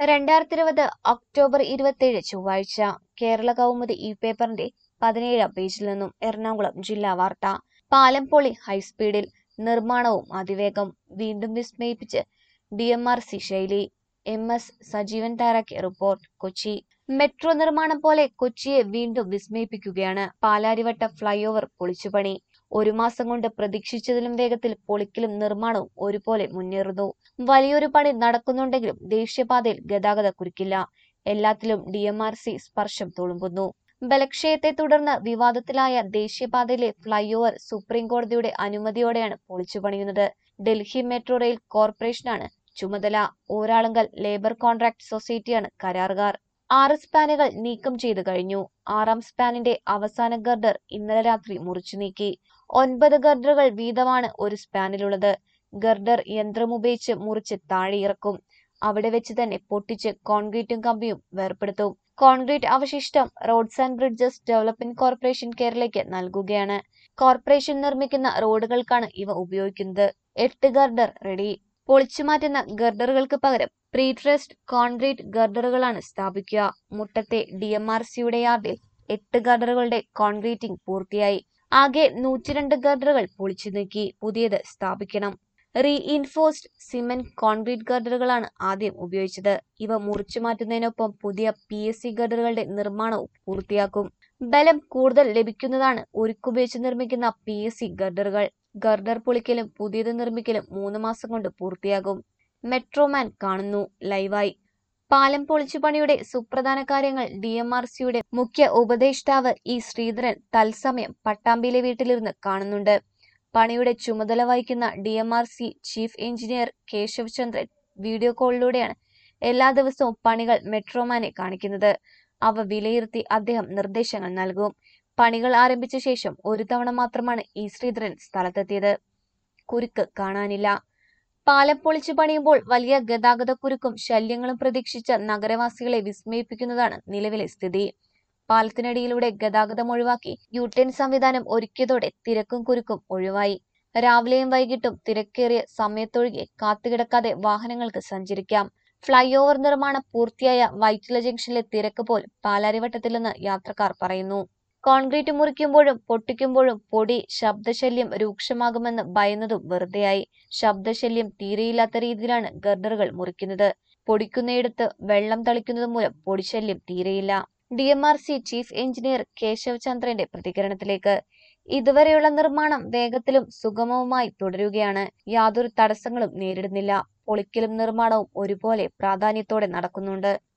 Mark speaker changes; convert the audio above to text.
Speaker 1: രണ്ടായിരത്തി ഇരുപത് ഒക്ടോബർ ഇരുപത്തിയേഴ് ചൊവ്വാഴ്ച കേരള കൗമുദി ഈ പേപ്പറിന്റെ പതിനേഴാം പേജിൽ നിന്നും എറണാകുളം ജില്ലാ വാർത്ത പാലം പൊളി ഹൈസ്പീഡിൽ നിർമ്മാണവും അതിവേഗം വീണ്ടും വിസ്മയിപ്പിച്ച് D M R C Shaili M S Sajeevan തയ്യാറാക്കിയ റിപ്പോർട്ട് കൊച്ചി മെട്രോ നിർമ്മാണം പോലെ കൊച്ചിയെ വീണ്ടും വിസ്മയിപ്പിക്കുകയാണ് പാലാരിവട്ട ഫ്ലൈ ഓവർ പൊളിച്ചുപണി ഒരു മാസം കൊണ്ട് പ്രതീക്ഷിച്ചതിലും വേഗത്തിൽ പൊളിക്കലും നിർമ്മാണവും ഒരുപോലെ മുന്നേറുന്നു വലിയൊരു പണി നടക്കുന്നുണ്ടെങ്കിലും ദേശീയപാതയിൽ ഗതാഗത കുരുക്കില്ല എല്ലാത്തിലും ഡി എം ആർ സി സ്പർശം തുളുമ്പുന്നു ബലക്ഷയത്തെ തുടർന്ന് വിവാദത്തിലായ ദേശീയപാതയിലെ ഫ്ലൈ ഓവർ സുപ്രീം കോടതിയുടെ അനുമതിയോടെയാണ് പൊളിച്ചു പണിയുന്നത് ഡൽഹി മെട്രോ റെയിൽ കോർപ്പറേഷനാണ് ചുമതല ഊരാളുങ്കൽ ലേബർ കോൺട്രാക്ട് സൊസൈറ്റിയാണ് കരാറുകാർ ആറ് സ്പാനുകൾ നീക്കം ചെയ്തു കഴിഞ്ഞു ആറാം സ്പാനിന്റെ അവസാന ഗർഡർ ഇന്നലെ രാത്രി മുറിച്ചു നീക്കി ഒൻപത് ഗർഡറുകൾ വീതമാണ് ഒരു സ്പാനിലുള്ളത് ഗർഡർ യന്ത്രമുപയോഗിച്ച് മുറിച്ച് താഴെ ഇറക്കും അവിടെ വെച്ച് തന്നെ പൊട്ടിച്ച് കോൺക്രീറ്റും കമ്പിയും വേർപെടുത്തും കോൺക്രീറ്റ് അവശിഷ്ടം roads and bridges development corporation കേരളയ്ക്ക് നൽകുകയാണ് കോർപ്പറേഷൻ നിർമ്മിക്കുന്ന റോഡുകൾക്കാണ് ഇവ ഉപയോഗിക്കുന്നത് എട്ട് ഗർഡർ റെഡി പൊളിച്ചുമാറ്റുന്ന ഗർഡറുകൾക്ക് പകരം പ്രീട്രസ്റ്റ് കോൺക്രീറ്റ് ഗർഡറുകളാണ് സ്ഥാപിക്കുക മുട്ടത്തെ ഡി എം ആർ സിയുടെ യാർഡിൽ എട്ട് ഗർഡറുകളുടെ കോൺക്രീറ്റിംഗ് പൂർത്തിയായി ആകെ നൂറ്റിരണ്ട് ഗർഡറുകൾ പൊളിച്ചു നീക്കി പുതിയത് സ്ഥാപിക്കണം റീഇൻഫോഴ്സ്ഡ് സിമന്റ് കോൺക്രീറ്റ് ഗർഡറുകളാണ് ആദ്യം ഉപയോഗിച്ചത് ഇവ മുറിച്ചു മാറ്റുന്നതിനൊപ്പം പുതിയ പി എസ് സി ഗർഡറുകളുടെ നിർമ്മാണവും പൂർത്തിയാക്കും ബലം കൂടുതൽ ലഭിക്കുന്നതാണ് ഉരുക്കുപയോഗിച്ച് നിർമ്മിക്കുന്ന പി എസ് സി ഗർഡറുകൾ ഗർഡർ പൊളിക്കലും പുതിയത് നിർമ്മിക്കലും മൂന്ന് മാസം കൊണ്ട് പൂർത്തിയാകും മെട്രോമാൻ കാണുന്നു ലൈവായി പാലം പൊളിച്ചു പണിയുടെ സുപ്രധാന കാര്യങ്ങൾ ഡി എം ആർ സിയുടെ മുഖ്യ ഉപദേഷ്ടാവ് ഇ ശ്രീധരൻ തത്സമയം പട്ടാമ്പിയിലെ വീട്ടിലിരുന്ന് കാണുന്നുണ്ട് പണിയുടെ ചുമതല വഹിക്കുന്ന D M R C chief engineer Keshav Chandran video കോളിലൂടെയാണ് എല്ലാ ദിവസവും പണികൾ മെട്രോമാനെ കാണിക്കുന്നത് അവ വിലയിരുത്തി അദ്ദേഹം നിർദ്ദേശങ്ങൾ നൽകും പണികൾ ആരംഭിച്ച ശേഷം ഒരു തവണ മാത്രമാണ് ഇ ശ്രീധരൻ സ്ഥലത്തെത്തിയത് കുരുക്ക് കാണാനില്ല പാലം പൊളിച്ചു പണിയുമ്പോൾ വലിയ ഗതാഗത കുരുക്കും ശല്യങ്ങളും പ്രതീക്ഷിച്ച നഗരവാസികളെ വിസ്മയിപ്പിക്കുന്നതാണ് നിലവിലെ സ്ഥിതി പാലത്തിനടിയിലൂടെ ഗതാഗതം ഒഴിവാക്കി യൂട്ടേൺ സംവിധാനം ഒരുക്കിയതോടെ തിരക്കും കുരുക്കും ഒഴിവായി രാവിലെയും വൈകിട്ടും തിരക്കേറിയ സമയത്തൊഴികെ കാത്തുകിടക്കാതെ വാഹനങ്ങൾക്ക് സഞ്ചരിക്കാം ഫ്ലൈ ഓവർ നിർമ്മാണം പൂർത്തിയായ വൈറ്റില ജംഗ്ഷനിലെ തിരക്ക് പോലും പാലാരിവട്ടത്തിലെന്ന് യാത്രക്കാർ പറയുന്നു കോൺക്രീറ്റ് മുറിക്കുമ്പോഴും പൊട്ടിക്കുമ്പോഴും പൊടി ശബ്ദശല്യം രൂക്ഷമാകുമെന്ന് ഭയന്നതും വെറുതെയായി ശബ്ദശല്യം തീരെയില്ലാത്ത രീതിയിലാണ് ഗർഡറുകൾ മുറിക്കുന്നത് പൊടിക്കുന്നയിടത്ത് വെള്ളം തളിക്കുന്നത് മൂലം പൊടിശല്യം തീരെയില്ല D M R C chief engineer Keshav ചന്ദ്രന്റെ പ്രതികരണത്തിലേക്ക് ഇതുവരെയുള്ള നിർമ്മാണം വേഗത്തിലും സുഗമവുമായി തുടരുകയാണ് യാതൊരു തടസ്സങ്ങളും നേരിടുന്നില്ല പൊളിക്കലും നിർമ്മാണവും ഒരുപോലെ പ്രാധാന്യത്തോടെ നടക്കുന്നുണ്ട്